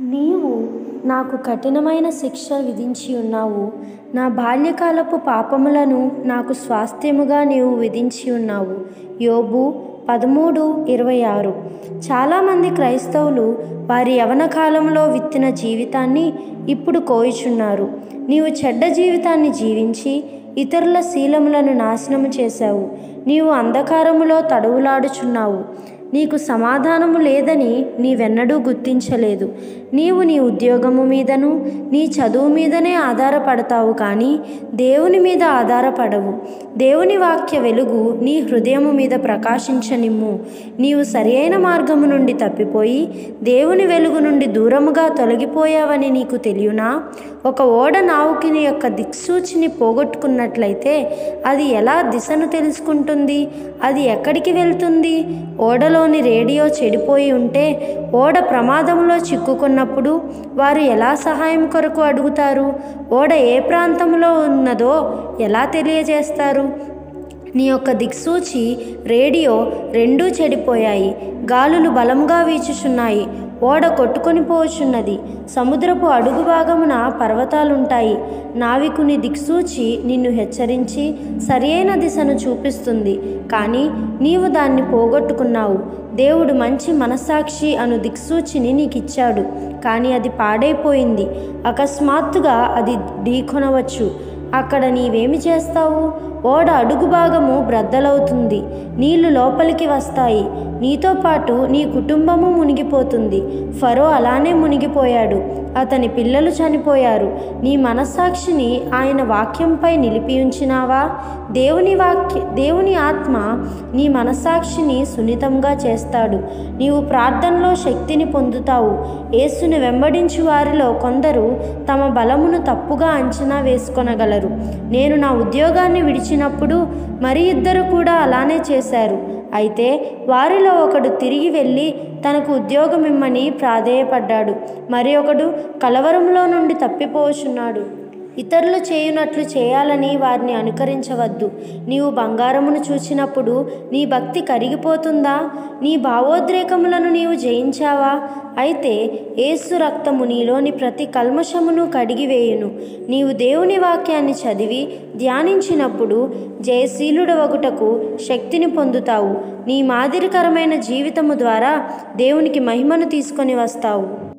నీవు నాకు కఠినమైన శిక్ష విధించి ఉన్నావు నా బాల్యకాలపు పాపములను నాకు స్వాస్థ్యముగా నీవు విధించి ఉన్నావు యోబు పదమూడు ఇరవై ఆరు చాలామంది క్రైస్తవులు వారి యవన కాలంలో విత్తిన జీవితాన్ని ఇప్పుడు కోయుచున్నారు నీవు చెడ్డ జీవితాన్ని జీవించి ఇతరుల శీలములను నాశనము చేశావు నీవు అంధకారములో తడవులాడుచున్నావు నీకు సమాధానము లేదని నీవెన్నడూ గుర్తించలేదు నీవు నీ ఉద్యోగము మీదను నీ చదువు మీదనే ఆధారపడతావు కానీ దేవుని మీద ఆధారపడవు దేవుని వాక్య వెలుగు నీ హృదయము మీద ప్రకాశించనిమ్ము నీవు సరియైన మార్గము నుండి తప్పిపోయి దేవుని వెలుగు నుండి దూరముగా తొలగిపోయావని నీకు తెలియనా ఒక ఓడ నావుకిని యొక్క దిక్సూచిని పోగొట్టుకున్నట్లయితే అది ఎలా దిశను తెలుసుకుంటుంది అది ఎక్కడికి వెళ్తుంది ఓడలోని రేడియో చెడిపోయి ఉంటే ఓడ ప్రమాదంలో చిక్కుకున్నప్పుడు వారు ఎలా సహాయం కొరకు అడుగుతారు ఓడ ఏ ప్రాంతంలో ఉన్నదో ఎలా తెలియజేస్తారు నీ యొక్క దిక్సూచి రేడియో రెండూ చెడిపోయాయి గాలులు బలంగా వీచుచున్నాయి ఓడ కొట్టుకొని పోచున్నది సముద్రపు అడుగు భాగమున పర్వతాలుంటాయి నావికుని దిక్సూచి నిన్ను హెచ్చరించి సరియైన దిశను చూపిస్తుంది కానీ నీవు దాన్ని పోగొట్టుకున్నావు దేవుడు మంచి మనస్సాక్షి అను దిక్సూచిని నీకు ఇచ్చాడు కానీ అది పాడైపోయింది అకస్మాత్తుగా అది ఢీకొనవచ్చు అక్కడ నీవేమి చేస్తావు ఓడ అడుగు భాగము బ్రద్దలవుతుంది నీళ్లు లోపలికి వస్తాయి నీతో పాటు నీ కుటుంబము మునిగిపోతుంది ఫరో అలానే మునిగిపోయాడు అతని పిల్లలు చనిపోయారు నీ మనస్సాక్షిని ఆయన వాక్యంపై నిలిపి ఉంచినావా దేవుని వాక్య దేవుని ఆత్మ నీ మనస్సాక్షిని సున్నితంగా చేస్తాడు నీవు ప్రార్థనలో శక్తిని పొందుతావు యేసుని వెంబడించు వారిలో కొందరు తమ బలమును తప్పుగా అంచనా వేసుకొనగలరు నేను నా ఉద్యోగాన్ని విడిచినప్పుడు మరి ఇద్దరు కూడా అలానే చేశారు అయితే వారిలో ఒకడు తిరిగి వెళ్ళి తనకు ఉద్యోగం ఇమ్మని ప్రాధేయపడ్డాడు మరి ఒకడు కలవరంలో నుండి తప్పిపోచున్నాడు ఇతరులు చేయునట్లు చేయాలని వారిని అనుకరించవద్దు నీవు బంగారమును చూచినప్పుడు నీ భక్తి కరిగిపోతుందా నీ భావోద్రేకములను నీవు జయించావా అయితే ఏసు రక్తము నీలోని ప్రతి కల్మషమును కడిగివేయును నీవు దేవుని వాక్యాన్ని చదివి ధ్యానించినప్పుడు జయశీలుడవగుటకు శక్తిని పొందుతావు నీ మాదిరికరమైన జీవితము ద్వారా దేవునికి మహిమను తీసుకొని వస్తావు